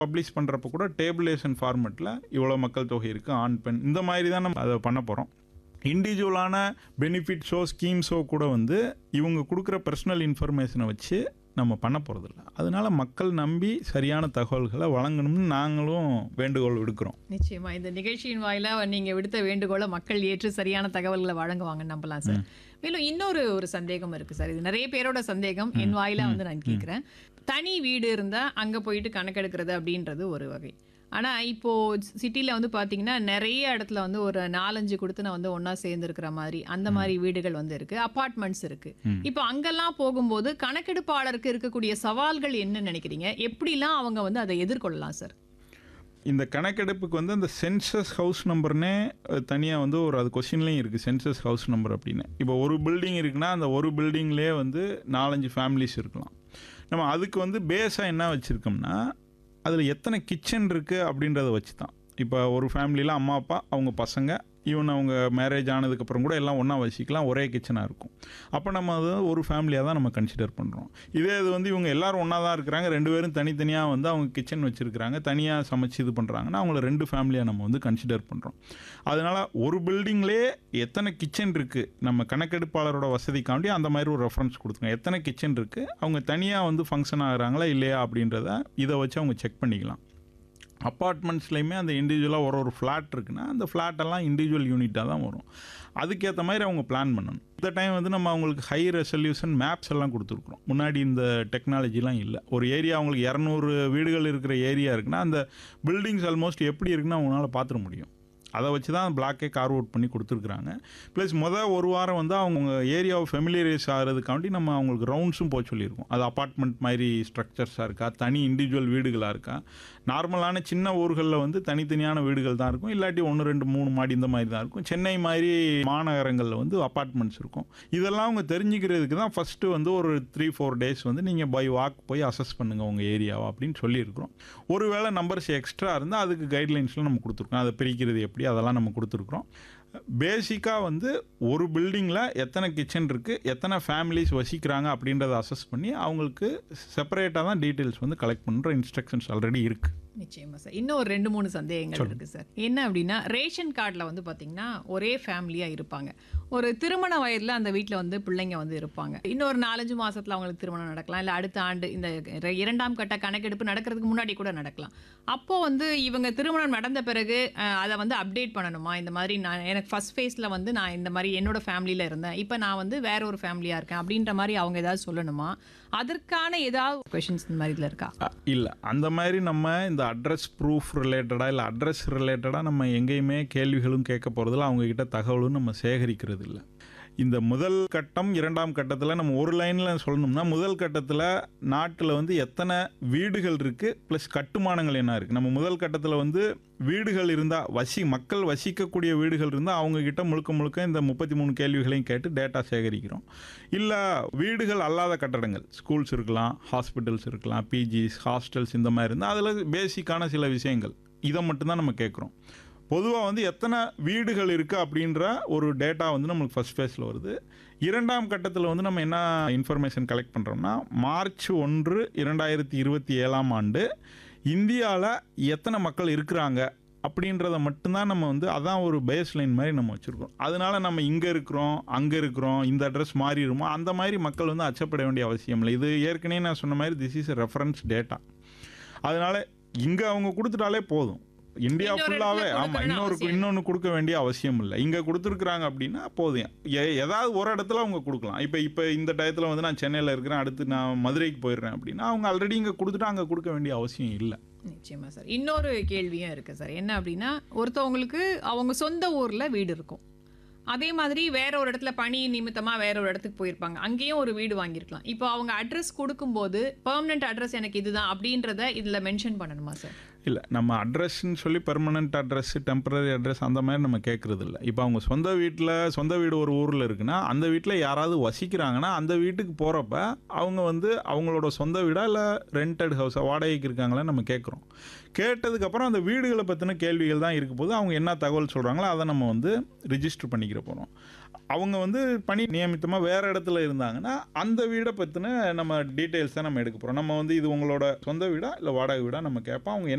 publish பண்ணுறப்ப கூட tabulation ஃபார்மெட்டில் இவ்வளோ மக்கள் தொகை இருக்குது ஆண் பெண் இந்த மாதிரி தான் நம்ம அதை பண்ண போகிறோம் இண்டிவிஜுவலான பெனிஃபிட்ஸோ ஸ்கீம்ஸோ கூட வந்து இவங்க கொடுக்குற பர்சனல் இன்ஃபர்மேஷனை வச்சு நம்ம பண்ண போகிறதில்ல அதனால மக்கள் நம்பி சரியான தகவல்களை வழங்கணும்னு நாங்களும் வேண்டுகோள் விடுக்கிறோம் நிச்சயமா இந்த நிகழ்ச்சியின் வாயிலா நீங்க விடுத்த வேண்டுகோளை மக்கள் ஏற்று சரியான தகவல்களை வழங்குவாங்கன்னு நம்பலாம் சார் மேலும் இன்னொரு ஒரு சந்தேகம் இருக்கு சார் இது நிறைய பேரோட சந்தேகம் என் வாயிலா வந்து நான் கேட்கிறேன் தனி வீடு இருந்தா அங்க போயிட்டு கணக்கெடுக்கிறது அப்படின்றது ஒரு வகை ஆனா இப்போ சிட்டில வந்து பாத்தீங்கன்னா நிறைய இடத்துல வந்து ஒரு நாலஞ்சு கொடுத்து வந்து ஒண்ணா சேர்ந்துருக்கிற மாதிரி அந்த மாதிரி வீடுகள் வந்து இருக்கு அபார்ட்மெண்ட்ஸ் இருக்கு இப்போ அங்கெல்லாம் போகும்போது கணக்கெடுப்பாளருக்கு இருக்கக்கூடிய சவால்கள் என்ன நினைக்கிறீங்க எப்படிலாம் அவங்க வந்து அதை எதிர்கொள்ளலாம் சார் இந்த கணக்கெடுப்புக்கு வந்து அந்த சென்சஸ் ஹவுஸ் நம்பர்னே தனியாக வந்து ஒரு அது கொஸ்டின்லேயும் இருக்குது சென்சஸ் ஹவுஸ் நம்பர் அப்படின்னு இப்போ ஒரு பில்டிங் இருக்குன்னா அந்த ஒரு பில்டிங்லேயே வந்து நாலஞ்சு ஃபேமிலிஸ் இருக்கலாம் நம்ம அதுக்கு வந்து பேஸாக என்ன வச்சுருக்கோம்னா அதில் எத்தனை கிச்சன் இருக்குது அப்படின்றத வச்சு தான் இப்போ ஒரு ஃபேமிலியில் அம்மா அப்பா அவங்க பசங்க ஈவன் அவங்க மேரேஜ் ஆனதுக்கப்புறம் கூட எல்லாம் ஒன்றா வசிக்கலாம் ஒரே கிச்சனாக இருக்கும் அப்போ நம்ம அதை ஒரு ஃபேமிலியாக தான் நம்ம கன்சிடர் பண்ணுறோம் இதே இது வந்து இவங்க எல்லாரும் ஒன்றா தான் இருக்கிறாங்க ரெண்டு பேரும் தனித்தனியாக வந்து அவங்க கிச்சன் வச்சுருக்கிறாங்க தனியாக சமைச்சு இது பண்ணுறாங்கன்னா அவங்கள ரெண்டு ஃபேமிலியாக நம்ம வந்து கன்சிடர் பண்ணுறோம் அதனால் ஒரு பில்டிங்லேயே எத்தனை கிச்சன் இருக்குது நம்ம கணக்கெடுப்பாளரோட வசதிக்காண்டி அந்த மாதிரி ஒரு ரெஃபரன்ஸ் கொடுத்துருங்க எத்தனை கிச்சன் இருக்குது அவங்க தனியாக வந்து ஃபங்க்ஷன் ஆகுறாங்களா இல்லையா அப்படின்றத இதை வச்சு அவங்க செக் பண்ணிக்கலாம் அப்பார்ட்மெண்ட்ஸ்லையுமே அந்த இண்டிவிஜுவலாக ஒரு ஒரு ஃப்ளாட் இருக்குன்னா அந்த ஃப்ளாட்டெல்லாம் இண்டிவிஜுவல் யூனிட்டாக தான் வரும் அதுக்கேற்ற மாதிரி அவங்க பிளான் பண்ணணும் இந்த டைம் வந்து நம்ம அவங்களுக்கு ஹை ரெசல்யூஷன் மேப்ஸ் எல்லாம் கொடுத்துருக்குறோம் முன்னாடி இந்த டெக்னாலஜிலாம் இல்லை ஒரு ஏரியா அவங்களுக்கு இரநூறு வீடுகள் இருக்கிற ஏரியா இருக்குன்னா அந்த பில்டிங்ஸ் ஆல்மோஸ்ட் எப்படி இருக்குன்னு அவங்களால பார்த்துட முடியும் அதை வச்சு தான் பிளாக்கே கார்வ் அவுட் பண்ணி கொடுத்துருக்குறாங்க ப்ளஸ் மொதல் ஒரு வாரம் வந்து அவங்க ஏரியாவை ஃபெமிலியரைஸ் ஆகிறதுக்காண்டி நம்ம அவங்களுக்கு ரவுண்ட்ஸும் போக சொல்லியிருக்கோம் அது அப்பார்ட்மெண்ட் மாதிரி ஸ்ட்ரக்சர்ஸாக இருக்கா தனி இண்டிவிஜுவல் வீடுகளாக இருக்கா நார்மலான சின்ன ஊர்களில் வந்து தனித்தனியான வீடுகள் தான் இருக்கும் இல்லாட்டி ஒன்று ரெண்டு மூணு மாடி இந்த மாதிரி தான் இருக்கும் சென்னை மாதிரி மாநகரங்களில் வந்து அப்பார்ட்மெண்ட்ஸ் இருக்கும் இதெல்லாம் அவங்க தெரிஞ்சுக்கிறதுக்கு தான் ஃபஸ்ட்டு வந்து ஒரு த்ரீ ஃபோர் டேஸ் வந்து நீங்கள் பை வாக் போய் அசஸ் பண்ணுங்கள் உங்கள் ஏரியாவை அப்படின்னு சொல்லியிருக்கிறோம் ஒருவேளை நம்பர்ஸ் எக்ஸ்ட்ரா இருந்தால் அதுக்கு கைட்லைன்ஸ்லாம் நம்ம கொடுத்துருக்கோம் அதை பிரிக்கிறது எப்படி அதெல்லாம் நம்ம கொடுத்துருக்குறோம் பேசிக்காக வந்து ஒரு பில்டிங்கில் எத்தனை கிச்சன் இருக்குது எத்தனை ஃபேமிலிஸ் வசிக்கிறாங்க அப்படின்றத அசஸ் பண்ணி அவங்களுக்கு செப்பரேட்டாக தான் டீட்டெயில்ஸ் வந்து கலெக்ட் பண்ணுற இன்ஸ்ட்ரக்ஷன்ஸ் ஆல்ரெடி இருக்குது நிச்சயமா சார் இன்னும் ஒரு ரெண்டு மூணு சந்தேகங்கள் இருக்கு சார் என்ன அப்படின்னா ரேஷன் கார்டில் வந்து பார்த்தீங்கன்னா ஒரே ஃபேமிலியாக இருப்பாங்க ஒரு திருமண வயதில் அந்த வீட்டில் வந்து பிள்ளைங்க வந்து இருப்பாங்க இன்னொரு நாலஞ்சு மாசத்துல அவங்களுக்கு திருமணம் நடக்கலாம் இல்லை அடுத்த ஆண்டு இந்த இர- இரண்டாம் கட்ட கணக்கெடுப்பு நடக்கிறதுக்கு முன்னாடி கூட நடக்கலாம் அப்போ வந்து இவங்க திருமணம் நடந்த பிறகு அஹ், அதை வந்து அப்டேட் பண்ணணுமா இந்த மாதிரி நான் எனக்கு ஃபர்ஸ்ட் ஃபேஸில் வந்து நான் இந்த மாதிரி என்னோட ஃபேமிலியில் இருந்தேன் இப்போ நான் வந்து வேற ஒரு ஃபேமிலியாக இருக்கேன் அப்படின்ற மாதிரி அவங்க ஏதாவது சொல்லணுமா அதற்கான ஏதாவது கொஷின்ஸ் இந்த மாதிரி இதில் இருக்கா இல்லை அந்த மாதிரி நம்ம இந்த அட்ரஸ் ப்ரூஃப் ரிலேட்டடாக இல்லை அட்ரஸ் ரிலேட்டடாக நம்ம எங்கேயுமே கேள்விகளும் கேட்க போகிறதில்ல அவங்கக்கிட்ட தகவலும் நம்ம சேகரிக்கிறது இல்லை இந்த முதல் கட்டம் இரண்டாம் கட்டத்தில் நம்ம ஒரு லைனில் சொல்லணும்னா முதல் கட்டத்தில் நாட்டில் வந்து எத்தனை வீடுகள் இருக்குது ப்ளஸ் கட்டுமானங்கள் என்ன இருக்குது நம்ம முதல் கட்டத்தில் வந்து வீடுகள் இருந்தால் வசி மக்கள் வசிக்கக்கூடிய வீடுகள் இருந்தால் அவங்கக்கிட்ட முழுக்க முழுக்க இந்த முப்பத்தி மூணு கேள்விகளையும் கேட்டு டேட்டா சேகரிக்கிறோம் இல்லை வீடுகள் அல்லாத கட்டடங்கள் ஸ்கூல்ஸ் இருக்கலாம் ஹாஸ்பிட்டல்ஸ் இருக்கலாம் பிஜிஸ் ஹாஸ்டல்ஸ் இந்த மாதிரி இருந்தால் அதில் பேசிக்கான சில விஷயங்கள் இதை மட்டும்தான் நம்ம கேட்குறோம் பொதுவாக வந்து எத்தனை வீடுகள் இருக்குது அப்படின்ற ஒரு டேட்டா வந்து நம்மளுக்கு ஃபஸ்ட் ஃபேஸில் வருது இரண்டாம் கட்டத்தில் வந்து நம்ம என்ன இன்ஃபர்மேஷன் கலெக்ட் பண்ணுறோம்னா மார்ச் ஒன்று இரண்டாயிரத்தி இருபத்தி ஏழாம் ஆண்டு இந்தியாவில் எத்தனை மக்கள் இருக்கிறாங்க அப்படின்றத மட்டும்தான் நம்ம வந்து அதான் ஒரு பேஸ் லைன் மாதிரி நம்ம வச்சுருக்கோம் அதனால நம்ம இங்கே இருக்கிறோம் அங்கே இருக்கிறோம் இந்த அட்ரஸ் மாறிடுமோ அந்த மாதிரி மக்கள் வந்து அச்சப்பட வேண்டிய அவசியம் இல்லை இது ஏற்கனவே நான் சொன்ன மாதிரி திஸ் இஸ் ரெஃபரன்ஸ் டேட்டா அதனால இங்கே அவங்க கொடுத்துட்டாலே போதும் இந்தியா இன்னொரு ஃபுல்லாகவே இடத்துல ஆமாம் கொடுக்கணும்னு இன்னொரு அவசியம் இன்னொன்று கொடுக்க வேண்டிய அவசியம் இல்லை இங்கே கொடுத்துருக்குறாங்க அப்படின்னா போதும் எ- ஏதாவது ஒரு இடத்துல அவங்க கொடுக்கலாம் இப்போ இப்போ இந்த டயத்தில் வந்து நான் சென்னையில் இருக்கிறேன் அடுத்து நான் மதுரைக்கு போயிடுறேன் அப்படின்னா அவங்க ஆல்ரெடி இங்கே கொடுத்துட்டு அங்கே கொடுக்க வேண்டிய அவசியம் இல்லை நிச்சயமா சார் இன்னொரு கேள்வியும் இருக்கு சார் என்ன அப்படின்னா ஒருத்தவங்களுக்கு அவங்க சொந்த ஊர்ல வீடு இருக்கும் அதே மாதிரி வேற ஒரு இடத்துல பணி நிமித்தமா வேற ஒரு இடத்துக்கு போயிருப்பாங்க அங்கேயும் ஒரு வீடு வாங்கியிருக்கலாம் இப்போ அவங்க அட்ரஸ் கொடுக்கும்போது பெர்மனன்ட் அட்ரஸ் எனக்கு இதுதான் அப்படின்றத இதுல மென்ஷன் பண்ணணுமா சார் இல்லை நம்ம அட்ரஸ்ன்னு சொல்லி பெர்மனண்ட் அட்ரஸ் டெம்பரரி அட்ரஸ் அந்த மாதிரி நம்ம கேட்குறது இல்லை இப்போ அவங்க சொந்த வீட்டில் சொந்த வீடு ஒரு ஊரில் இருக்குன்னா அந்த வீட்டில் யாராவது வசிக்கிறாங்கன்னா அந்த வீட்டுக்கு போகிறப்ப அவங்க வந்து அவங்களோட சொந்த வீடா இல்லை ரெண்டட் ஹவுஸாக வாடகைக்கு இருக்காங்களா நம்ம கேட்குறோம் கேட்டதுக்கப்புறம் அந்த வீடுகளை பற்றின கேள்விகள் தான் இருக்க போது அவங்க என்ன தகவல் சொல்கிறாங்களோ அதை நம்ம வந்து ரிஜிஸ்டர் பண்ணிக்கிற போகிறோம் அவங்க வந்து பணி நியமித்தமாக வேற இடத்துல இருந்தாங்கன்னா அந்த வீடை பற்றின நம்ம டீட்டெயில்ஸ் தான் நம்ம எடுக்க போகிறோம் நம்ம வந்து இது உங்களோட சொந்த வீடா இல்லை வாடகை வீடா நம்ம கேட்போம் அவங்க